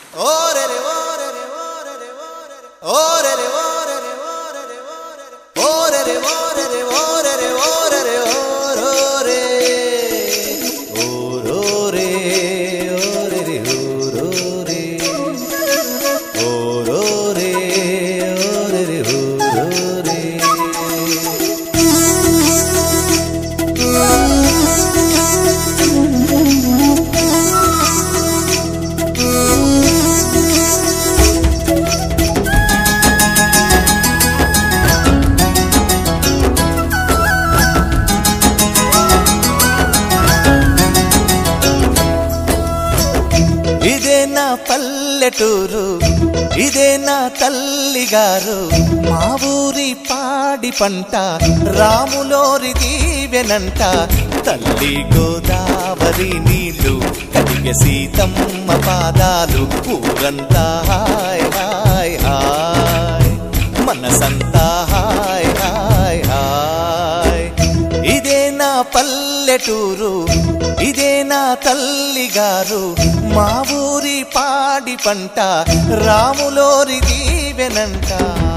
ఇదే నా పల్లెటూరు ఇదే నా తల్లి గారు మా ఊరి పాడి పంట రాములోరి దీవెనంట తల్లి గోదావరి నీళ్లు కడిగ సీతమ్మ పాదాలు ఊరంతా హాయ్ హాయ్ హాయ్ మనసంతా హాయ్ హాయ్ హాయ్ ఇదే నా పల్లెటూరు ఇదే నా తల్లి గారు మా ఊరి పాడి పంట రాములోరి దీవెనంట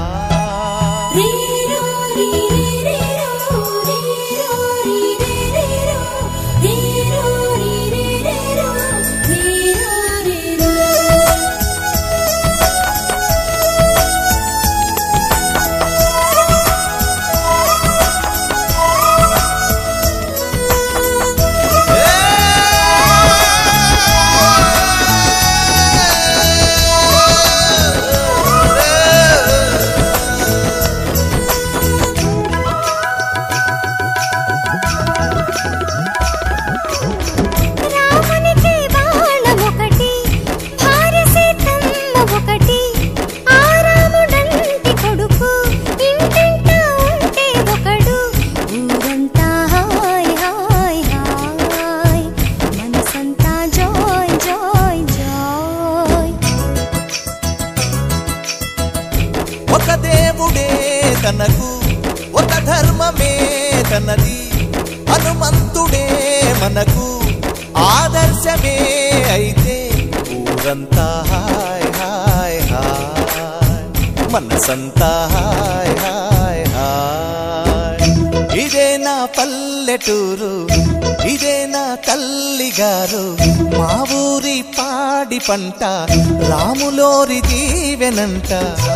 రీరో రీరేరేరో రీరో రీరేరేరో రీరో రీరేరేరో రీరో రీరో రామునికి బాణం ఒకటి భార్య సీతమ్మ ఒకటి ఆ రాముడంటి కొడుకు ఇంటింటా ఉంటే ఒకడు ఊరంతా హాయ్ హాయ్ హాయ్ మనసంతా జాయ్ జాయ్ జాయ్ ఒక దేవుడే తనకు ఒక ధర్మమే తనది హనుమంతుడే మనకు ఆదర్శమే అయితే ఊరంతా హాయ్ హాయ్ హాయ్ మనసంతా హాయ్ హాయ్ హాయ్ ఇదే నా పల్లెటూరు ఇదే నా తల్లి గారు మా ఊరి పాడి పంట రాములోరి దీవెనంట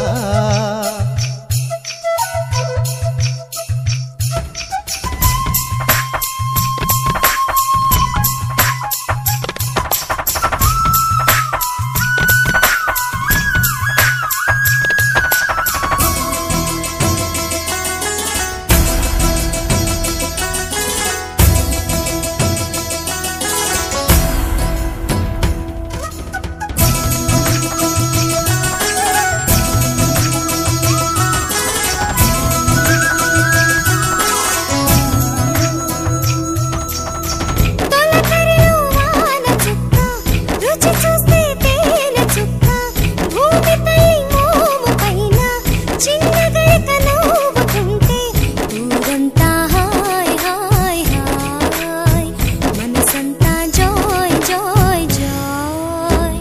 తొలకరిలో వాన చుక్క రుచి చూస్తే తేనె చుక్క భూమి తల్లి మోము పైన చిన్న గడక నవ్వుకుంటే ఊరంతా హాయ్ హాయ్ హాయ్ మనసంతా జాయ్ జాయ్ జాయ్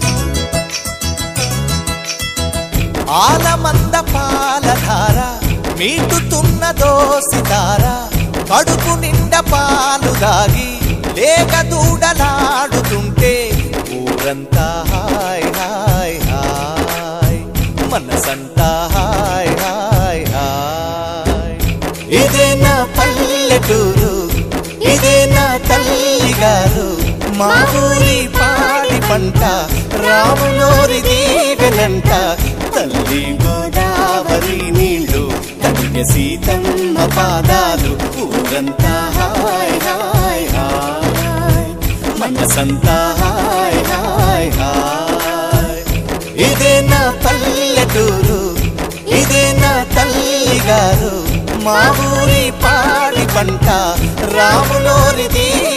ఆలమంద పాలధార మీటుతున్న దోసిదార కడుపు నిండా పాలు దాగి లేక దూడలాడుతుంటే ఊరంతా హాయ్ హాయ్ హాయ్ మనసంతా హాయ్ హాయ్ హాయ్ ఇదే నా పల్లెటూరు ఇదే నా తల్లి గారు మా ఊరి పాడి పంట రాములోరి దీవెనంట తల్లి గోదావరి నీళ్లు కడిగ సీతమ్మ పాదాలు ఊరంతా హాయ్ హాయ్ హాయ్ మనసంతా హాయ్ హాయ్ హాయ్ ఇదే నా పల్లెటూరు ఇదే నా తల్లి గారు మా ఊరి పాడి పంట రాములోరి దీవెనంట